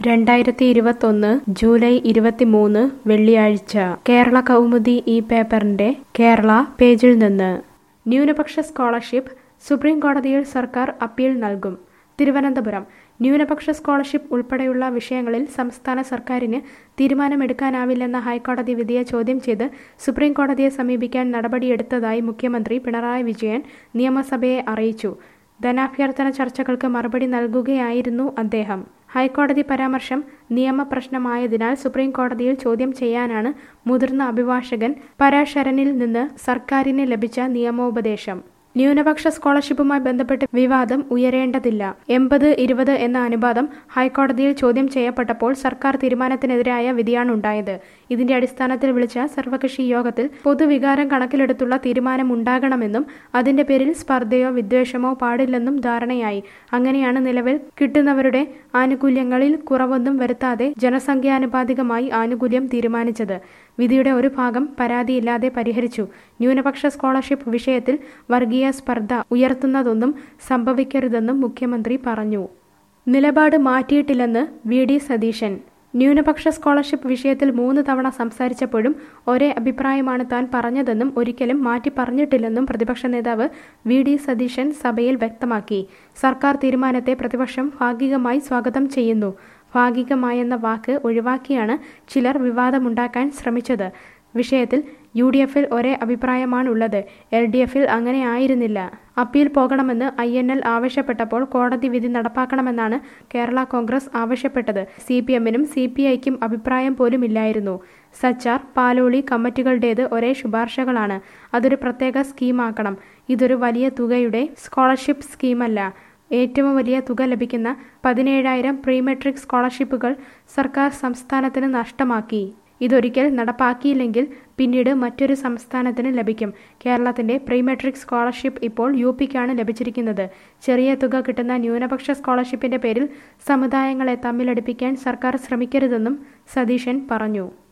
രണ്ടായിരത്തി ഇരുപത്തൊന്ന് ജൂലൈ ഇരുപത്തിമൂന്ന് വെള്ളിയാഴ്ച കേരള കൗമുദി ഈ പേപ്പറിന്റെ കേരള പേജിൽ നിന്ന് ന്യൂനപക്ഷ സ്കോളർഷിപ്പ് സുപ്രീം കോടതിയിൽ സർക്കാർ അപ്പീൽ നൽകും തിരുവനന്തപുരം ന്യൂനപക്ഷ സ്കോളർഷിപ്പ് ഉൾപ്പെടെയുള്ള വിഷയങ്ങളിൽ സംസ്ഥാന സർക്കാരിന് തീരുമാനമെടുക്കാനാവില്ലെന്ന ഹൈക്കോടതി വിധിയെ ചോദ്യം ചെയ്ത് സുപ്രീം കോടതിയെ സമീപിക്കാൻ നടപടിയെടുത്തതായി മുഖ്യമന്ത്രി പിണറായി വിജയൻ നിയമസഭയെ അറിയിച്ചു ധനാഭ്യർത്ഥന ചർച്ചകൾക്ക് മറുപടി നൽകുകയായിരുന്നു അദ്ദേഹം ഹൈക്കോടതി പരാമർശം നിയമപ്രശ്നമായതിനാൽ സുപ്രീം കോടതിയിൽ ചോദ്യം ചെയ്യാനാണ് മുതിർന്ന അഭിഭാഷകൻ പരാശരനിൽ നിന്ന് സർക്കാരിന് ലഭിച്ച നിയമോപദേശം ന്യൂനപക്ഷ സ്കോളർഷിപ്പുമായി ബന്ധപ്പെട്ട് വിവാദം ഉയരേണ്ടതില്ല എൺപത് ഇരുപത് എന്ന അനുപാതം ഹൈക്കോടതിയിൽ ചോദ്യം ചെയ്യപ്പെട്ടപ്പോൾ സർക്കാർ തീരുമാനത്തിനെതിരായ വിധിയാണുണ്ടായത് ഇതിന്റെ അടിസ്ഥാനത്തിൽ വിളിച്ച സർവകക്ഷി യോഗത്തിൽ പൊതുവികാരം കണക്കിലെടുത്തുള്ള തീരുമാനമുണ്ടാകണമെന്നും അതിന്റെ പേരിൽ സ്പർദ്ധയോ വിദ്വേഷമോ പാടില്ലെന്നും ധാരണയായി അങ്ങനെയാണ് നിലവിൽ കിട്ടുന്നവരുടെ ആനുകൂല്യങ്ങളിൽ കുറവൊന്നും വരുത്താതെ ജനസംഖ്യാനുപാതികമായി ആനുകൂല്യം തീരുമാനിച്ചത് വിധിയുടെ ഒരു ഭാഗം പരാതിയില്ലാതെ പരിഹരിച്ചു ന്യൂനപക്ഷ സ്കോളർഷിപ്പ് വിഷയത്തിൽ വർഗീയ സ്പർദ്ധ ഉയർത്തുന്നതൊന്നും സംഭവിക്കരുതെന്നും മുഖ്യമന്ത്രി പറഞ്ഞു നിലപാട് മാറ്റിയിട്ടില്ലെന്ന് വി ഡി സതീശൻ ന്യൂനപക്ഷ സ്കോളർഷിപ്പ് വിഷയത്തിൽ മൂന്ന് തവണ സംസാരിച്ചപ്പോഴും ഒരേ അഭിപ്രായമാണ് താൻ പറഞ്ഞതെന്നും ഒരിക്കലും മാറ്റി പറഞ്ഞിട്ടില്ലെന്നും പ്രതിപക്ഷ നേതാവ് വി ഡി സതീശൻ സഭയിൽ വ്യക്തമാക്കി സർക്കാർ തീരുമാനത്തെ പ്രതിപക്ഷം ഭാഗികമായി സ്വാഗതം ചെയ്യുന്നു ഭാഗികമായെന്ന വാക്ക് ഒഴിവാക്കിയാണ് ചിലർ വിവാദമുണ്ടാക്കാൻ ശ്രമിച്ചത് വിഷയത്തിൽ യു ഡി എഫിൽ ഒരേ അഭിപ്രായമാണുള്ളത് എൽ ഡി എഫിൽ അങ്ങനെ ആയിരുന്നില്ല അപ്പീൽ പോകണമെന്ന് ഐ എൻ എൽ ആവശ്യപ്പെട്ടപ്പോൾ കോടതി വിധി നടപ്പാക്കണമെന്നാണ് കേരള കോൺഗ്രസ് ആവശ്യപ്പെട്ടത് സി പി എമ്മിനും സി പി ഐക്കും അഭിപ്രായം പോലുമില്ലായിരുന്നു സച്ചാർ പാലോളി കമ്മിറ്റികളുടേത് ഒരേ ശുപാർശകളാണ് അതൊരു പ്രത്യേക സ്കീമാക്കണം ഇതൊരു വലിയ തുകയുടെ സ്കോളർഷിപ്പ് സ്കീമല്ല ഏറ്റവും വലിയ തുക ലഭിക്കുന്ന പതിനേഴായിരം പ്രീ മെട്രിക് സ്കോളർഷിപ്പുകൾ സർക്കാർ സംസ്ഥാനത്തിന് നഷ്ടമാക്കി ഇതൊരിക്കൽ നടപ്പാക്കിയില്ലെങ്കിൽ പിന്നീട് മറ്റൊരു സംസ്ഥാനത്തിന് ലഭിക്കും കേരളത്തിന്റെ പ്രീ മെട്രിക് സ്കോളർഷിപ്പ് ഇപ്പോൾ യു പിക്കാണ് ലഭിച്ചിരിക്കുന്നത് ചെറിയ തുക കിട്ടുന്ന ന്യൂനപക്ഷ സ്കോളർഷിപ്പിന്റെ പേരിൽ സമുദായങ്ങളെ തമ്മിലടിപ്പിക്കാൻ സർക്കാർ ശ്രമിക്കരുതെന്നും സതീശൻ പറഞ്ഞു